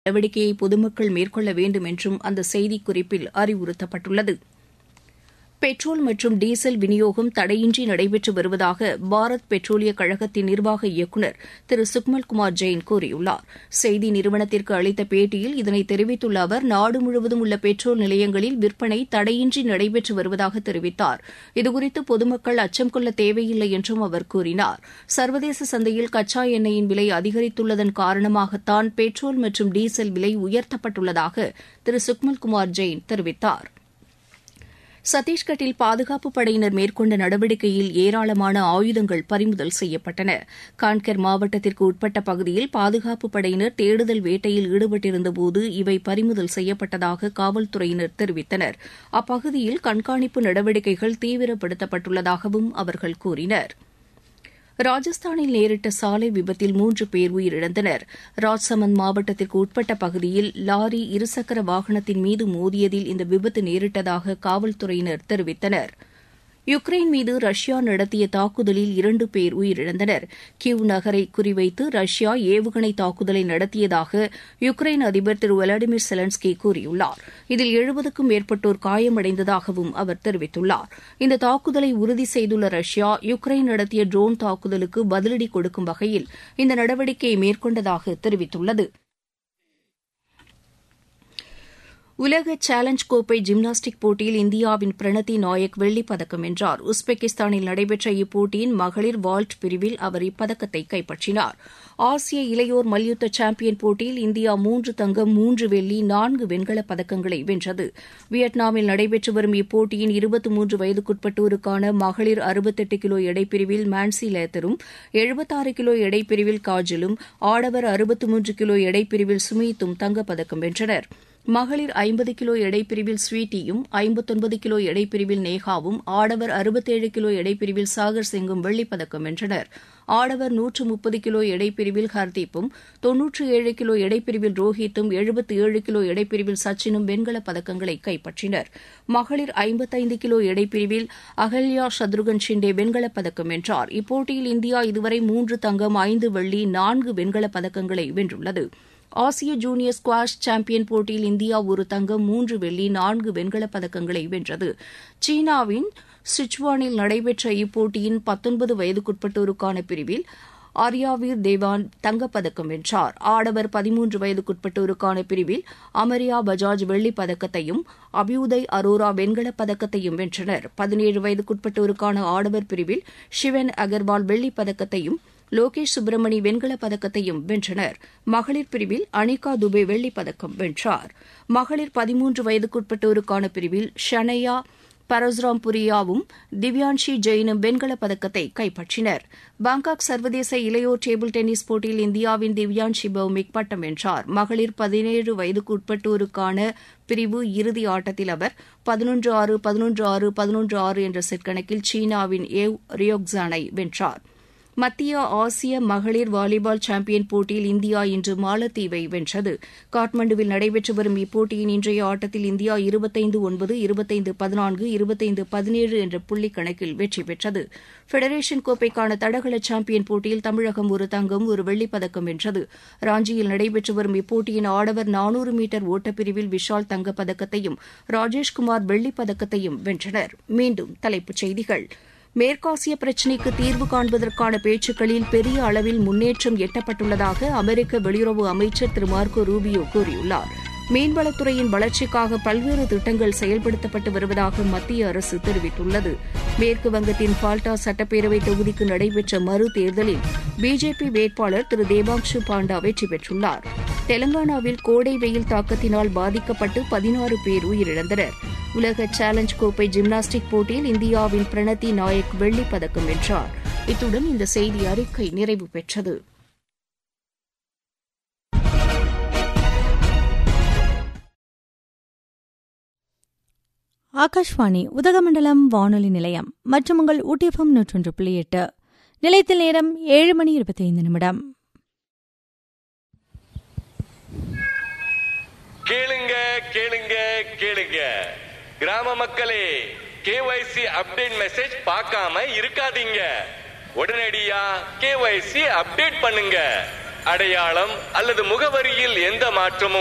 நடவடிக்கையை பொதுமக்கள் மேற்கொள்ள வேண்டும் என்றும் அந்த செய்திக்குறிப்பில் அறிவுறுத்தப்பட்டுள்ளது பெட்ரோல் மற்றும் டீசல் விநியோகம் தடையின்றி நடைபெற்று வருவதாக பாரத் பெட்ரோலிய கழகத்தின் நிர்வாக இயக்குநர் திரு சுக்மல் குமார் ஜெயின் கூறியுள்ளார் செய்தி நிறுவனத்திற்கு அளித்த பேட்டியில் இதனை தெரிவித்துள்ள அவர் நாடு முழுவதும் உள்ள பெட்ரோல் நிலையங்களில் விற்பனை தடையின்றி நடைபெற்று வருவதாக தெரிவித்தார் இதுகுறித்து பொதுமக்கள் அச்சம் கொள்ள தேவையில்லை என்றும் அவர் கூறினார் சர்வதேச சந்தையில் கச்சா எண்ணெயின் விலை அதிகரித்துள்ளதன் காரணமாகத்தான் பெட்ரோல் மற்றும் டீசல் விலை உயர்த்தப்பட்டுள்ளதாக திரு சுக்மல் குமார் ஜெயின் தெரிவித்தாா் சத்தீஸ்கட்டில் பாதுகாப்பு படையினர் மேற்கொண்ட நடவடிக்கையில் ஏராளமான ஆயுதங்கள் பறிமுதல் செய்யப்பட்டன கான்கர் மாவட்டத்திற்கு உட்பட்ட பகுதியில் பாதுகாப்பு படையினர் தேடுதல் வேட்டையில் ஈடுபட்டிருந்தபோது இவை பறிமுதல் செய்யப்பட்டதாக காவல்துறையினர் தெரிவித்தனர் அப்பகுதியில் கண்காணிப்பு நடவடிக்கைகள் தீவிரப்படுத்தப்பட்டுள்ளதாகவும் அவர்கள் கூறினர் ராஜஸ்தானில் நேரிட்ட சாலை விபத்தில் மூன்று பேர் உயிரிழந்தனர் ராஜ்சமந்த் மாவட்டத்திற்கு உட்பட்ட பகுதியில் லாரி இருசக்கர வாகனத்தின் மீது மோதியதில் இந்த விபத்து நேரிட்டதாக காவல்துறையினர் தெரிவித்தனர் யுக்ரைன் மீது ரஷ்யா நடத்திய தாக்குதலில் இரண்டு பேர் உயிரிழந்தனர் கிவ் நகரை குறிவைத்து ரஷ்யா ஏவுகணை தாக்குதலை நடத்தியதாக யுக்ரைன் அதிபர் திரு விளாடிமிர் செலன்ஸ்கி கூறியுள்ளார் இதில் எழுபதுக்கும் மேற்பட்டோர் காயமடைந்ததாகவும் அவர் தெரிவித்துள்ளார் இந்த தாக்குதலை உறுதி செய்துள்ள ரஷ்யா யுக்ரைன் நடத்திய ட்ரோன் தாக்குதலுக்கு பதிலடி கொடுக்கும் வகையில் இந்த நடவடிக்கையை மேற்கொண்டதாக தெரிவித்துள்ளது உலக சேலஞ்ச் கோப்பை ஜிம்னாஸ்டிக் போட்டியில் இந்தியாவின் பிரணதி நாயக் வெள்ளிப் பதக்கம் வென்றார் உஸ்பெகிஸ்தானில் நடைபெற்ற இப்போட்டியின் மகளிர் வால்ட் பிரிவில் அவர் இப்பதக்கத்தை கைப்பற்றினார் ஆசிய இளையோர் மல்யுத்த சாம்பியன் போட்டியில் இந்தியா மூன்று தங்கம் மூன்று வெள்ளி நான்கு வெண்கலப் பதக்கங்களை வென்றது வியட்நாமில் நடைபெற்று வரும் இப்போட்டியின் இருபத்தி மூன்று வயதுக்குட்பட்டோருக்கான மகளிர் அறுபத்தெட்டு கிலோ எடைப்பிரிவில் மான்சி லேத்தரும் எழுபத்தாறு கிலோ எடைப்பிரிவில் காஜலும் ஆடவர் அறுபத்து மூன்று கிலோ எடைப்பிரிவில் சுமீத்தும் தங்கப்பதக்கம் வென்றனர் மகளிர் ஐம்பது கிலோ எடைப்பிரிவில் ஸ்வீட்டியும் ஐம்பத்தொன்பது கிலோ எடைப்பிரிவில் நேகாவும் ஆடவர் அறுபத்தேழு கிலோ எடைப்பிரிவில் சாகர் சிங்கும் வெள்ளிப்பதக்கம் வென்றனர் ஆடவர் நூற்று முப்பது கிலோ எடைப்பிரிவில் ஹர்தீப்பும் தொன்னூற்று ஏழு கிலோ எடைப்பிரிவில் ரோஹித்தும் எழுபத்தி ஏழு கிலோ எடைப்பிரிவில் சச்சினும் வெண்கலப் பதக்கங்களை கைப்பற்றினர் மகளிர் ஐம்பத்தைந்து கிலோ எடைப்பிரிவில் அகல்யா சத்ருகன் ஷிண்டே வெண்கலப் பதக்கம் வென்றார் இப்போட்டியில் இந்தியா இதுவரை மூன்று தங்கம் ஐந்து வெள்ளி நான்கு வெண்கலப் பதக்கங்களை வென்றுள்ளது ஆசிய ஜூனியர் ஸ்குவாஷ் சாம்பியன் போட்டியில் இந்தியா ஒரு தங்கம் மூன்று வெள்ளி நான்கு வெண்கலப் பதக்கங்களை வென்றது சீனாவின் சிச்சுவானில் நடைபெற்ற இப்போட்டியின் பத்தொன்பது வயதுக்குட்பட்டோருக்கான பிரிவில் ஆர்யாவீர் தேவான் தங்கப்பதக்கம் வென்றார் ஆடவர் பதிமூன்று வயதுக்குட்பட்டோருக்கான பிரிவில் அமரியா பஜாஜ் வெள்ளிப் பதக்கத்தையும் அபியுதய் அரோரா வெண்கலப் பதக்கத்தையும் வென்றனர் பதினேழு வயதுக்குட்பட்டோருக்கான ஆடவர் பிரிவில் ஷிவன் அகர்வால் வெள்ளிப் பதக்கத்தையும் லோகேஷ் சுப்பிரமணி வெண்கலப் பதக்கத்தையும் வென்றனர் மகளிர் பிரிவில் அனிகா துபே வெள்ளிப் பதக்கம் வென்றார் மகளிர் பதிமூன்று வயதுக்குட்பட்டோருக்கான பிரிவில் ஷனையா பரசுராம் புரியாவும் திவ்யான்ஷி ஜெயினும் வெண்கலப் பதக்கத்தை கைப்பற்றினர் பாங்காக் சர்வதேச இளையோர் டேபிள் டென்னிஸ் போட்டியில் இந்தியாவின் திவ்யான்ஷி பௌமிக் பட்டம் வென்றார் மகளிர் பதினேழு வயதுக்குட்பட்டோருக்கான பிரிவு இறுதி ஆட்டத்தில் அவர் பதினொன்று ஆறு பதினொன்று ஆறு பதினொன்று ஆறு என்ற செட் கணக்கில் சீனாவின் ஏவ் ரியோக்ஸானை வென்றார் மத்திய ஆசிய மகளிர் வாலிபால் சாம்பியன் போட்டியில் இந்தியா இன்று மாலத்தீவை வென்றது காட்மண்டுவில் நடைபெற்று வரும் இப்போட்டியின் இன்றைய ஆட்டத்தில் இந்தியா இருபத்தைந்து ஒன்பது இருபத்தைந்து பதினான்கு இருபத்தைந்து பதினேழு என்ற புள்ளி கணக்கில் வெற்றி பெற்றது ஃபெடரேஷன் கோப்பைக்கான தடகள சாம்பியன் போட்டியில் தமிழகம் ஒரு தங்கம் ஒரு வெள்ளிப் பதக்கம் வென்றது ராஞ்சியில் நடைபெற்று வரும் இப்போட்டியின் ஆடவர் நானூறு மீட்டர் ஓட்டப்பிரிவில் விஷால் தங்கப்பதக்கத்தையும் ராஜேஷ்குமார் வெள்ளிப் பதக்கத்தையும் வென்றனர் மீண்டும் தலைப்புச் செய்திகள் மேற்காசிய பிரச்சினைக்கு தீர்வு காண்பதற்கான பேச்சுக்களில் பெரிய அளவில் முன்னேற்றம் எட்டப்பட்டுள்ளதாக அமெரிக்க வெளியுறவு அமைச்சர் திரு மார்க்கோ ரூபியோ கூறியுள்ளார் மீன்வளத்துறையின் வளர்ச்சிக்காக பல்வேறு திட்டங்கள் செயல்படுத்தப்பட்டு வருவதாக மத்திய அரசு தெரிவித்துள்ளது மேற்கு வங்கத்தின் பால்டா சட்டப்பேரவை தொகுதிக்கு நடைபெற்ற மறு தேர்தலில் பிஜேபி வேட்பாளர் திரு தேபாங்ஷு பாண்டா வெற்றி பெற்றுள்ளார் தெலங்கானாவில் கோடை வெயில் தாக்கத்தினால் பாதிக்கப்பட்டு பதினாறு பேர் உயிரிழந்தனர் உலக சேலஞ்ச் கோப்பை ஜிம்னாஸ்டிக் போட்டியில் இந்தியாவின் பிரணதி நாயக் வெள்ளிப் பதக்கம் வென்றார் இத்துடன் இந்த செய்தி அறிக்கை நிறைவு பெற்றது ஆகாஷ்வாணி உதகமண்டலம் வானொலி நிலையம் மற்றும் உங்கள் ஊட்டிஎஃப்எம் நூற்றொன்று புள்ளி எட்டு நிலையத்தில் நேரம் ஏழு மணி இருபத்தி ஐந்து நிமிடம் கேளுங்க கேளுங்க கேளுங்க கிராம மக்களே கேஒய்சி அப்டேட் மெசேஜ் பார்க்காம இருக்காதீங்க உடனடியா கேஒய்சி அப்டேட் பண்ணுங்க அடையாளம் அல்லது முகவரியில் எந்த மாற்றமும்